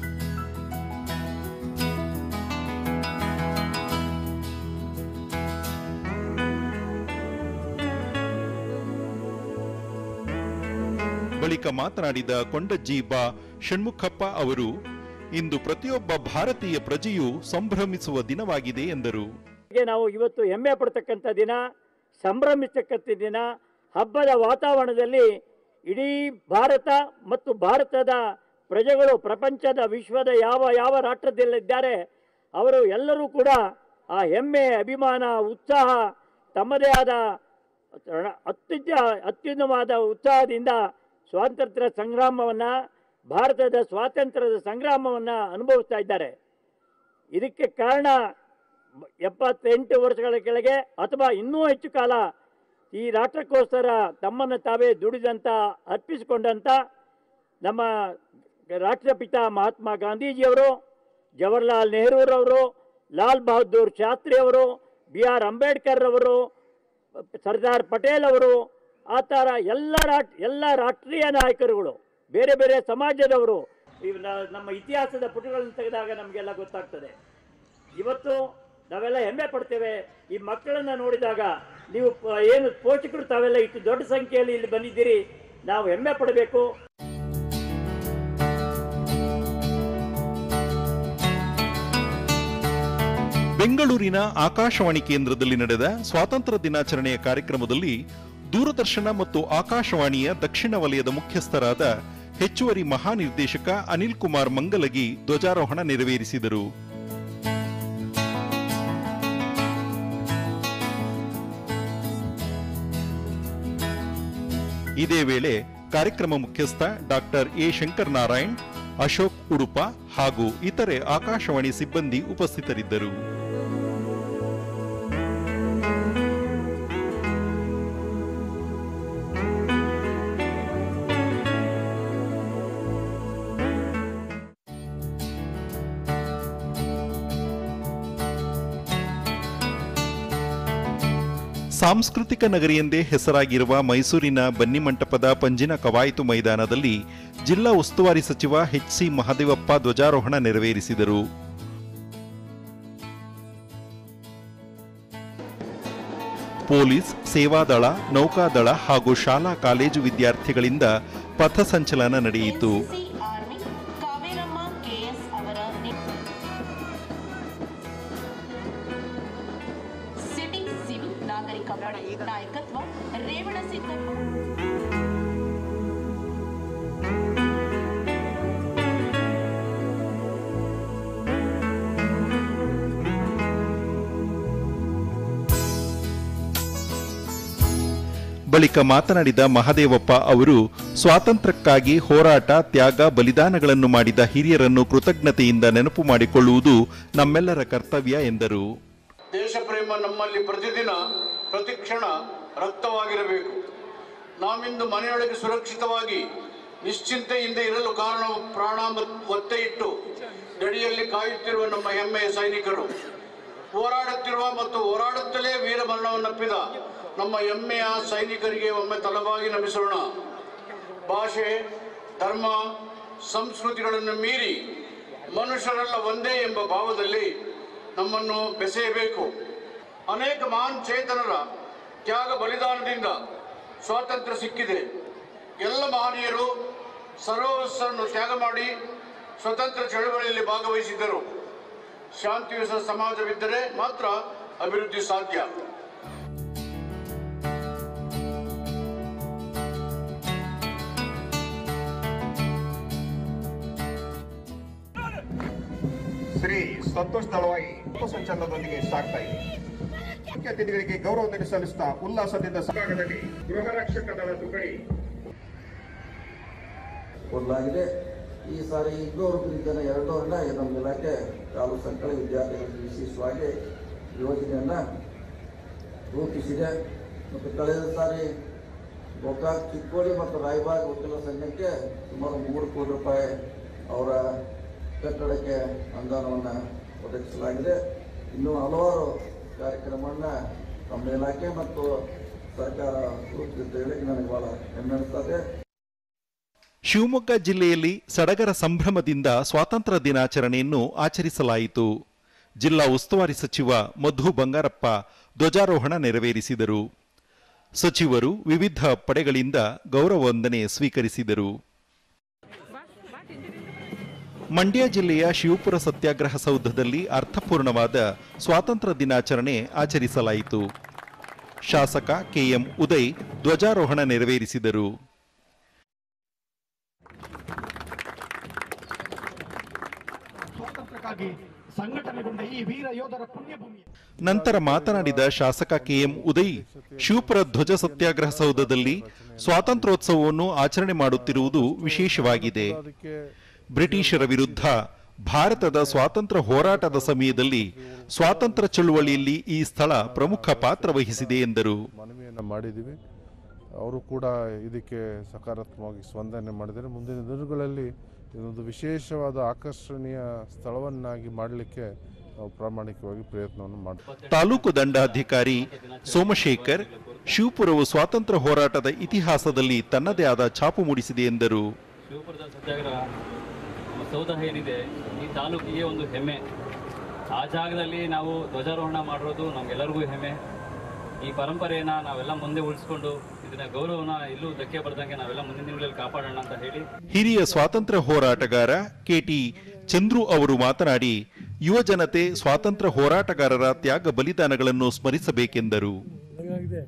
[SPEAKER 1] ಬಳಿಕ ಮಾತನಾಡಿದ ಕೊಂಡಜ್ಜಿ ಬಾ ಷಣ್ಮುಖಪ್ಪ ಅವರು ಇಂದು ಪ್ರತಿಯೊಬ್ಬ ಭಾರತೀಯ ಪ್ರಜೆಯೂ ಸಂಭ್ರಮಿಸುವ ದಿನವಾಗಿದೆ ಎಂದರು
[SPEAKER 12] ಹೀಗೆ ನಾವು ಇವತ್ತು ಹೆಮ್ಮೆ ಪಡ್ತಕ್ಕಂಥ ದಿನ ಸಂಭ್ರಮಿಸ್ತಕ್ಕಂಥ ದಿನ ಹಬ್ಬದ ವಾತಾವರಣದಲ್ಲಿ ಇಡೀ ಭಾರತ ಮತ್ತು ಭಾರತದ ಪ್ರಜೆಗಳು ಪ್ರಪಂಚದ ವಿಶ್ವದ ಯಾವ ಯಾವ ರಾಷ್ಟ್ರದಲ್ಲಿದ್ದಾರೆ ಅವರು ಎಲ್ಲರೂ ಕೂಡ ಆ ಹೆಮ್ಮೆ ಅಭಿಮಾನ ಉತ್ಸಾಹ ತಮ್ಮದೇ ಆದ ಅತ್ಯುಜ್ಜ ಅತ್ಯುನ್ನವಾದ ಉತ್ಸಾಹದಿಂದ ಸ್ವಾತಂತ್ರ್ಯ ಸಂಗ್ರಾಮವನ್ನು ಭಾರತದ ಸ್ವಾತಂತ್ರ್ಯದ ಸಂಗ್ರಾಮವನ್ನು ಅನುಭವಿಸ್ತಾ ಇದ್ದಾರೆ ಇದಕ್ಕೆ ಕಾರಣ ಎಪ್ಪತ್ತೆಂಟು ವರ್ಷಗಳ ಕೆಳಗೆ ಅಥವಾ ಇನ್ನೂ ಹೆಚ್ಚು ಕಾಲ ಈ ರಾಷ್ಟ್ರಕ್ಕೋಸ್ಕರ ತಮ್ಮನ್ನು ತಾವೇ ದುಡಿದಂಥ ಅರ್ಪಿಸಿಕೊಂಡಂಥ ನಮ್ಮ ರಾಷ್ಟ್ರಪಿತ ಮಹಾತ್ಮ ಗಾಂಧೀಜಿಯವರು ಜವಾಹರ್ಲಾಲ್ ನೆಹರೂರವರು ಲಾಲ್ ಬಹದ್ದೂರ್ ಶಾಸ್ತ್ರಿ ಅವರು ಬಿ ಆರ್ ಅಂಬೇಡ್ಕರ್ ಅವರು ಸರ್ದಾರ್ ಪಟೇಲ್ ಅವರು ಆ ಥರ ಎಲ್ಲ ರಾಟ್ ಎಲ್ಲ ರಾಷ್ಟ್ರೀಯ ನಾಯಕರುಗಳು ಬೇರೆ ಬೇರೆ ಸಮಾಜದವರು ಇವ್ ನ- ನಮ್ಮ ಇತಿಹಾಸದ ಪುಟಗಳನ್ನು ತೆಗೆದಾಗ ನಮಗೆಲ್ಲ ಗೊತ್ತಾಗ್ತದೆ ಇವತ್ತು ನಾವೆಲ್ಲ ಹೆಮ್ಮೆ ಪಡ್ತೇವೆ ಈ ಮಕ್ಕಳನ್ನ ನೋಡಿದಾಗ ನೀವು ಪ- ಏನು ಪೋಷಕರು ತಾವೆಲ್ಲ ಇಷ್ಟು ದೊಡ್ಡ ಸಂಖ್ಯೆಯಲ್ಲಿ ಇಲ್ಲಿ ಬಂದಿದ್ದೀರಿ ನಾವು ಹೆಮ್ಮೆ ಪಡಬೇಕು
[SPEAKER 1] ಬೆಂಗಳೂರಿನ ಆಕಾಶವಾಣಿ ಕೇಂದ್ರದಲ್ಲಿ ನಡೆದ ಸ್ವಾತಂತ್ರ್ಯ ದಿನಾಚರಣೆಯ ಕಾರ್ಯಕ್ರಮದಲ್ಲಿ ದೂರದರ್ಶನ ಮತ್ತು ಆಕಾಶವಾಣಿಯ ದಕ್ಷಿಣ ವಲಯದ ಮುಖ್ಯಸ್ಥರಾದ ಹೆಚ್ಚುವರಿ ಮಹಾನಿರ್ದೇಶಕ ಅನಿಲ್ ಕುಮಾರ್ ಮಂಗಲಗಿ ಧ್ವಜಾರೋಹಣ ನೆರವೇರಿಸಿದರು ಇದೇ ವೇಳೆ ಕಾರ್ಯಕ್ರಮ ಮುಖ್ಯಸ್ಥ ಡಾಕ್ಟರ್ ಎ ಶಂಕರ್ ನಾರಾಯಣ್ ಅಶೋಕ್ ಉಡುಪ ಹಾಗೂ ಇತರೆ ಆಕಾಶವಾಣಿ ಸಿಬ್ಬಂದಿ ಉಪಸ್ಥಿತರಿದ್ದರು ಸಾಂಸ್ಕೃತಿಕ ನಗರಿ ಎಂದೇ ಹೆಸರಾಗಿರುವ ಮೈಸೂರಿನ ಬನ್ನಿಮಂಟಪದ ಪಂಜಿನ ಕವಾಯತು ಮೈದಾನದಲ್ಲಿ ಜಿಲ್ಲಾ ಉಸ್ತುವಾರಿ ಸಚಿವ ಎಚ್ ಸಿ ಮಹದೇವಪ್ಪ ಧ್ವಜಾರೋಹಣ ನೆರವೇರಿಸಿದರು ಪೊಲೀಸ್ ಸೇವಾದಳ ನೌಕಾದಳ ಹಾಗೂ ಶಾಲಾ ಕಾಲೇಜು ವಿದ್ಯಾರ್ಥಿಗಳಿಂದ ಪಥಸಂಚಲನ ನಡೆಯಿತು
[SPEAKER 13] ಆರ್ಮಿ ಕಾವೇರಮ್ಮ ಕೆಎಸ್ ಅವರ ನಿ- ಸಿಟಿಂಗ್ ಸಿವಿಲ್ ನಾಗರಿಕ ಪಡೆ ನಾಯಕತ್ವ ರೇವಣಸಿದ್ದಪ್ಪ
[SPEAKER 1] ಬಳಿಕ ಮಾತನಾಡಿದ ಮಹದೇವಪ್ಪ ಅವರು ಸ್ವಾತಂತ್ರ್ಯಕ್ಕಾಗಿ ಹೋರಾಟ ತ್ಯಾಗ ಬಲಿದಾನಗಳನ್ನು ಮಾಡಿದ ಹಿರಿಯರನ್ನು ಕೃತಜ್ಞತೆಯಿಂದ ನೆನಪು ಮಾಡಿಕೊಳ್ಳುವುದು ನಮ್ಮೆಲ್ಲರ ಕರ್ತವ್ಯ ಎಂದರು
[SPEAKER 14] ದೇಶ ಪ್ರೇಮ ನಮ್ಮಲ್ಲಿ ಪ್ರತಿದಿನ ಪ್ರತಿಕ್ಷಣ ರಕ್ತವಾಗಿರಬೇಕು ನಾವಿಂದು ಮನೆಯೊಳಗೆ ಸುರಕ್ಷಿತವಾಗಿ ನಿಶ್ಚಿಂತೆಯಿಂದ ಇರಲು ಕಾರಣ ಪ್ರಾಣ ಮತ್- ಒತ್ತೆ ಇಟ್ಟು ಗಡಿಯಲ್ಲಿ ಕಾಯುತ್ತಿರುವ ನಮ್ಮ ಹೆಮ್ಮೆಯ ಸೈನಿಕರು ಹೋರಾಡುತ್ತಿರುವ ಮತ್ತು ಹೋರಾಡುತ್ತಲೇ ವೀರ ಮರಣವನ್ನಪ್ಪಿದ ನಮ್ಮ ಹೆಮ್ಮೆಯ ಸೈನಿಕರಿಗೆ ಒಮ್ಮೆ ತಲವಾಗಿ ನಮಿಸೋಣ ಭಾಷೆ ಧರ್ಮ ಸಂಸ್ಕೃತಿಗಳನ್ನು ಮೀರಿ ಮನುಷ್ಯರೆಲ್ಲ ಒಂದೇ ಎಂಬ ಭಾವದಲ್ಲಿ ನಮ್ಮನ್ನು ಬೆಸೆಯಬೇಕು ಅನೇಕ ಮಹಾನ್ ಚೇತನರ ತ್ಯಾಗ ಬಲಿದಾನದಿಂದ ಸ್ವಾತಂತ್ರ್ಯ ಸಿಕ್ಕಿದೆ ಎಲ್ಲ ಮಹನೀಯರು ಸರ್ವಸ್ವವನ್ನು ತ್ಯಾಗ ಮಾಡಿ ಸ್ವತಂತ್ರ ಚಳವಳಿಯಲ್ಲಿ ಭಾಗವಹಿಸಿದ್ದರು ಶಾಂತಿಯುತ ಸಮಾಜವಿದ್ದರೆ ಮಾತ್ರ ಅಭಿವೃದ್ಧಿ ಸಾಧ್ಯ
[SPEAKER 15] ಶ್ರೀ ಸಂತೋಷ್ ದಳವಾಯಿ ಸಂಚಲನದೊಂದಿಗೆ ಸಾಗ್ತಾ ಇದೆ ಮುಖ್ಯ ಅತಿಥಿಗಳಿಗೆ ಗೌರವವನ್ನು ಸಲ್ಲಿಸುತ್ತಾ ಉಲ್ಲಾಸದಿಂದ ಸಭಾಂಗಣದಲ್ಲಿ ಗೃಹ ರಕ್ಷಕ ದಳ ತುಕಡಿ
[SPEAKER 16] ಕೊಡಲಾಗಿದೆ ಈ ಸಾರಿ ಇನ್ನೂರು ಜನ ಎರಡೂರನ್ನ ನಮ್ಮ ಇಲಾಖೆ ಕಾಲು ಸಂಕಳ ವಿದ್ಯಾರ್ಥಿಗಳಿಗೆ ವಿಶೇಷವಾಗಿ ಯೋಜನೆಯನ್ನು ರೂಪಿಸಿದೆ ಮತ್ತು ಕಳೆದ ಸಾರಿ ಗೋಕಾಕ್ ಚಿಕ್ಕೋಡಿ ಮತ್ತು ರಾಯಬಾಗ್ ವಕೀಲ ಸಂಘಕ್ಕೆ ಸುಮಾರು ಮೂರು ಕೋಟಿ ರೂಪಾಯಿ ಅವರ ಕಟ್ಟಡಕ್ಕೆ ಅನುದಾನವನ್ನು ಒದಗಿಸಲಾಗಿದೆ ಇನ್ನೂ ಹಲವಾರು ಕಾರ್ಯಕ್ರಮವನ್ನು ನಮ್ಮ ಇಲಾಖೆ ಮತ್ತು ಸರ್ಕಾರ ರೂಪಿಸಿದ್ದು ಹೇಳಿ ನನಗೆ ಬಹಳ ಹೆಮ್ಮೆ ಅನಿಸ್ತದೆ
[SPEAKER 1] ಶಿವಮೊಗ್ಗ ಜಿಲ್ಲೆಯಲ್ಲಿ ಸಡಗರ ಸಂಭ್ರಮದಿಂದ ಸ್ವಾತಂತ್ರ್ಯ ದಿನಾಚರಣೆಯನ್ನು ಆಚರಿಸಲಾಯಿತು ಜಿಲ್ಲಾ ಉಸ್ತುವಾರಿ ಸಚಿವ ಮಧು ಬಂಗಾರಪ್ಪ ಧ್ವಜಾರೋಹಣ ನೆರವೇರಿಸಿದರು ಸಚಿವರು ವಿವಿಧ ಪಡೆಗಳಿಂದ ಗೌರವ ವಂದನೆ ಸ್ವೀಕರಿಸಿದರು ಮಂಡ್ಯ ಜಿಲ್ಲೆಯ ಶಿವಪುರ ಸತ್ಯಾಗ್ರಹ ಸೌಧದಲ್ಲಿ ಅರ್ಥಪೂರ್ಣವಾದ ಸ್ವಾತಂತ್ರ್ಯ ದಿನಾಚರಣೆ ಆಚರಿಸಲಾಯಿತು ಶಾಸಕ ಕೆಎಂ ಉದಯ್ ಧ್ವಜಾರೋಹಣ ನೆರವೇರಿಸಿದರು
[SPEAKER 6] ಸ್ವಾತಂತ್ರ್ಯಕ್ಕಾಗಿ ಸಂಘಟನೆಗೊಂಡ ಈ ವೀರ ಯೋಧರ ಪುಣ್ಯಭೂಮಿ
[SPEAKER 1] ನಂತರ ಮಾತನಾಡಿದ ಶಾಸಕ ಕೆಎಂ ಉದಯ್ ಶಿವಪುರ ಧ್ವಜ ಸತ್ಯಾಗ್ರಹ ಸೌಧದಲ್ಲಿ ಸ್ವಾತಂತ್ರ್ಯೋತ್ಸವವನ್ನು ಆಚರಣೆ ಮಾಡುತ್ತಿರುವುದು ವಿಶೇಷವಾಗಿದೆ ಬ್ರಿಟಿಷರ ವಿರುದ್ಧ ಭಾರತದ ಸ್ವಾತಂತ್ರ್ಯ ಹೋರಾಟದ ಸಮಯದಲ್ಲಿ ಸ್ವಾತಂತ್ರ್ಯ ಚಳುವಳಿಯಲ್ಲಿ ಈ ಸ್ಥಳ ಪ್ರಮುಖ ಪಾತ್ರ ವಹಿಸಿದೆ ಎಂದರು
[SPEAKER 5] ಮನವಿಯನ್ನು ಮಾಡಿದ್ದೀವಿ ಅವರು ಕೂಡ ಇದಕ್ಕೆ ಸಕಾರಾತ್ಮಕವಾಗಿ ಸ್ಪಂದನೆ ಮಾಡಿದ್ದಾರೆ ಮುಂದಿನ ದಿನಗಳಲ್ಲಿ ಇದೊಂದು ವಿಶೇಷವಾದ ಆಕರ್ಷಣೀಯ ಸ್ಥಳವನ್ನಾಗಿ ಮಾಡಲಿಕ್ಕೆ ನಾವು ಪ್ರಾಮಾಣಿಕವಾಗಿ ಪ್ರಯತ್ನವನ್ನು ಮಾಡ್ತೀವಿ
[SPEAKER 1] ತಾಲೂಕು ದಂಡಾಧಿಕಾರಿ ಸೋಮಶೇಖರ್ ಶಿವಪುರವು ಸ್ವಾತಂತ್ರ್ಯ ಹೋರಾಟದ ಇತಿಹಾಸದಲ್ಲಿ ತನ್ನದೇ ಆದ ಛಾಪು ಮೂಡಿಸಿದೆ ಎಂದರು
[SPEAKER 17] ಶಿವಪುರದ ಸತ್ಯಾಗ್ರಹ ನಮ್ಮ ಸೌಧ ಏನಿದೆ ಈ ತಾಲೂಕಿಗೆ ಒಂದು ಹೆಮ್ಮೆ ಆ ಜಾಗದಲ್ಲಿ ನಾವು ಧ್ವಜಾರೋಹಣ ಮಾಡಿರೋದು ನಮಗೆಲ್ಲರಿಗೂ ಹೆಮ್ಮೆ ಈ ಪರಂಪರೆಯನ್ನ ನಾವೆಲ್ಲ ಮುಂದೆ ಉಳಿಸ್ಕೊಂಡು ಇದನ್ನ ಗೌರವನ ಎಲ್ಲೂ ಧಕ್ಕೆ ಬರ್ದಂಗೆ ನಾವೆಲ್ಲ ಮುಂದಿನ ದಿನಗಳಲ್ಲಿ ಕಾಪಾಡೋಣ ಅಂತ ಹೇಳಿ
[SPEAKER 1] ಹಿರಿಯ ಸ್ವಾತಂತ್ರ್ಯ ಹೋರಾಟಗಾರ ಕೆಟಿ ಚಂದ್ರು ಅವರು ಮಾತನಾಡಿ ಯುವ ಜನತೆ ಸ್ವಾತಂತ್ರ್ಯ ಹೋರಾಟಗಾರರ ತ್ಯಾಗ ಬಲಿದಾನಗಳನ್ನು ಸ್ಮರಿಸಬೇಕೆಂದರು
[SPEAKER 18] ಹಾಗಾಗಿದೆ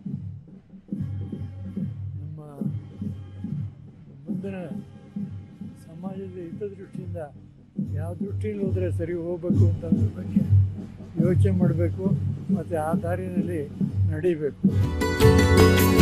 [SPEAKER 18] ನಮ್ಮ ಮುಂದಿನ ಸಮಾಜದ ಹಿತದೃಷ್ಟಿಯಿಂದ ಯಾವ ದೃಷ್ಟಿಯಲ್ಲಿ ಹೋದರೆ ಸರಿ ಹೋಗಬೇಕು ಅಂತ ಅನ್ನೋದ್ರ ಬಗ್ಗೆ ಯೋಚನೆ ಮಾಡಬೇಕು ಮತ್ತು ಆ ದಾರಿನಲ್ಲಿ ನಡಿಬೇಕು